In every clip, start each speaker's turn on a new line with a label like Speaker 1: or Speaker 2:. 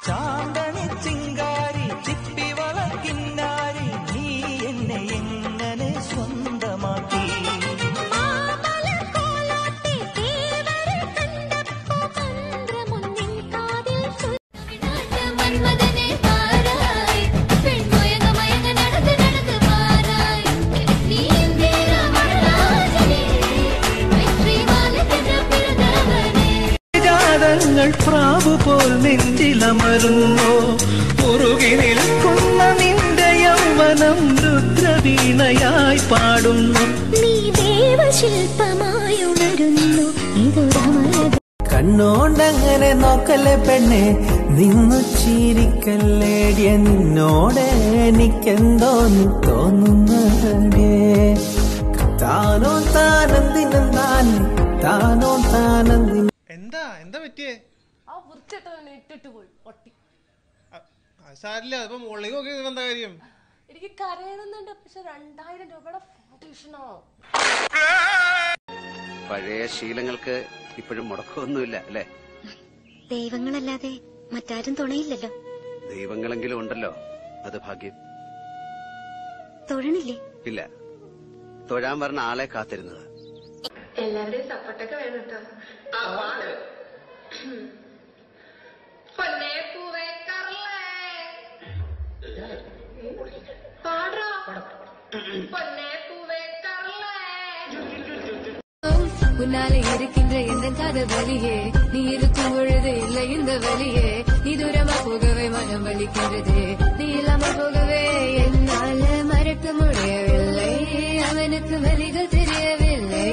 Speaker 1: ചാന്തണി ചിങ്കാരി ചിപ്പി വളക്കിന്നാരി നീ എന്നെ എങ്ങനെ സ്വന്തമാക്കി
Speaker 2: മന്മദനെ പാരായി പെൺമയങ്ങ മയങ്ങ നടന്ന് നടന്ന് മാറായി നീ എന്തിനാ മഴരാജനേ വെற்றிമാലത്തിന് പിറന്നവനേ
Speaker 1: ജാതങ്ങൾ പ്രാവു പോൽ നെഞ്ചിലമരുന്നു ഉറുകി നിൽക്കുന്ന നിന്റെ യൗവനം രുദ്രവീണയായി പാടുന്നു
Speaker 2: നീ ദേവശില്പമായി ഉണരുന്നു ഇതൊരമര
Speaker 1: കണ്ണോണ്ടങ്ങനെ നോക്കല്ലേ പെണ്ണെ നിന്നു ചിരിക്കല്ലേടിയ നിന്നോട് എനിക്കെന്തോന്ന് തോന്നുന്നതേ താനോ താനന്ദിനം താനെ താനോ താനന്ദിനം
Speaker 3: എന്താ എന്താ പറ്റിയേ
Speaker 4: ആ വൃത്തിയിട്ടവൻ ഇട്ടിട്ട് പോയി ഒട്ടി
Speaker 3: അ- അത് സാരില്ല ഇപ്പൊ മുകളിലേക്ക് നോക്കി നിൽക്കുന്ന എന്താ കാര്യം
Speaker 4: എനിക്ക് കരയണമെന്നുണ്ട് പക്ഷെ രണ്ടായിരം രൂപയുടെ ഫൗണ്ടേഷനോ
Speaker 5: പഴയ ശീലങ്ങൾക്ക് ഇപ്പോഴും മുടക്കമൊന്നുമില്ല അല്ലെ
Speaker 2: ദൈവങ്ങളല്ലാതെ മറ്റാരും തുണയില്ലല്ലോ
Speaker 5: ദൈവങ്ങളെങ്കിലും ഉണ്ടല്ലോ അത് ഭാഗ്യം
Speaker 2: തൊഴണില്ലേ
Speaker 5: ഇല്ല തൊഴാൻ പറഞ്ഞ ആളെ കാത്തിരുന്നത്
Speaker 6: എല്ലാവരുടെയും സപ്പോർട്ടൊക്കെ വേണം കേട്ടോ പൊന്നേ പൂവേ കറലേ പാടാ പൊന്നേ പൂവേ കറലേ
Speaker 2: உன்னால இருக்கின்ற எந்த காத வலியே நீ இருக்கும் பொழுது இல்லை இந்த வலியே நீ தூரமா போகவே மனம் வலிக்கிறது நீ இல்லாம போகவே என்னால மறக்க முடியவில்லை அவனுக்கு வலிகள் தெரியவில்லை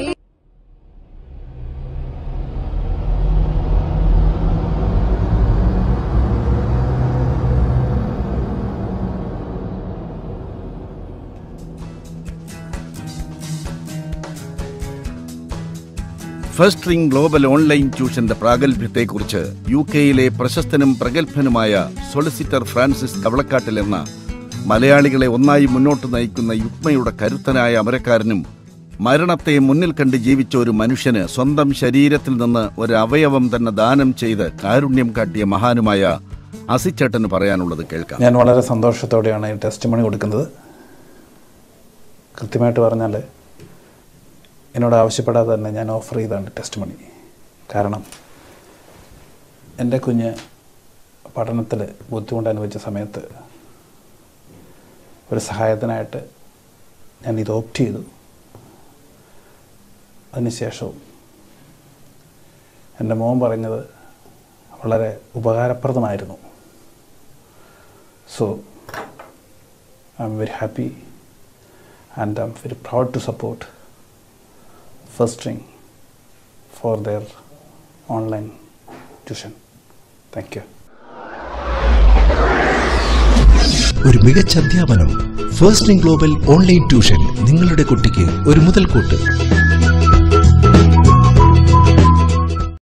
Speaker 7: ഫസ്റ്റ് റിംഗ് ഗ്ലോബൽ ഓൺലൈൻ ട്യൂഷന്റെ പ്രാഗൽഭ്യത്തെക്കുറിച്ച് യു കെയിലെ പ്രശസ്തനും പ്രഗത്ഭനുമായ സൊളിസിറ്റർ ഫ്രാൻസിസ് കവളക്കാട്ടിൽ എന്ന മലയാളികളെ ഒന്നായി മുന്നോട്ട് നയിക്കുന്ന യുഗ്മയുടെ കരുത്തനായ അമരക്കാരനും മരണത്തെ മുന്നിൽ കണ്ട് ജീവിച്ച ഒരു മനുഷ്യന് സ്വന്തം ശരീരത്തിൽ നിന്ന് ഒരു അവയവം തന്നെ ദാനം ചെയ്ത് കാരുണ്യം കാട്ടിയ മഹാനുമായ അസിച്ചേട്ടന് പറയാനുള്ളത് കേൾക്കാം
Speaker 8: ഞാൻ വളരെ സന്തോഷത്തോടെയാണ് ഈ ടെസ്റ്റ് മണി കൊടുക്കുന്നത് കൃത്യമായിട്ട് പറഞ്ഞാൽ എന്നോട് ആവശ്യപ്പെടാതെ തന്നെ ഞാൻ ഓഫർ ചെയ്താണ് ടെസ്റ്റ് മണി കാരണം എൻ്റെ കുഞ്ഞ് പഠനത്തിൽ ബുദ്ധിമുട്ട് അനുഭവിച്ച സമയത്ത് ഒരു സഹായത്തിനായിട്ട് ഞാൻ ഇത് ഓപ്റ്റ് ചെയ്തു അതിനുശേഷവും എൻ്റെ മോൻ പറഞ്ഞത് വളരെ ഉപകാരപ്രദമായിരുന്നു So I'm very happy and I'm very proud to support First String for their online tuition. Thank you.
Speaker 9: ഒരു മികച്ച അധ്യാപനം ഫസ്റ്റ് ഗ്ലോബൽ ഓൺലൈൻ ട്യൂഷൻ നിങ്ങളുടെ കുട്ടിക്ക് ഒരു മുതൽക്കൂട്ട്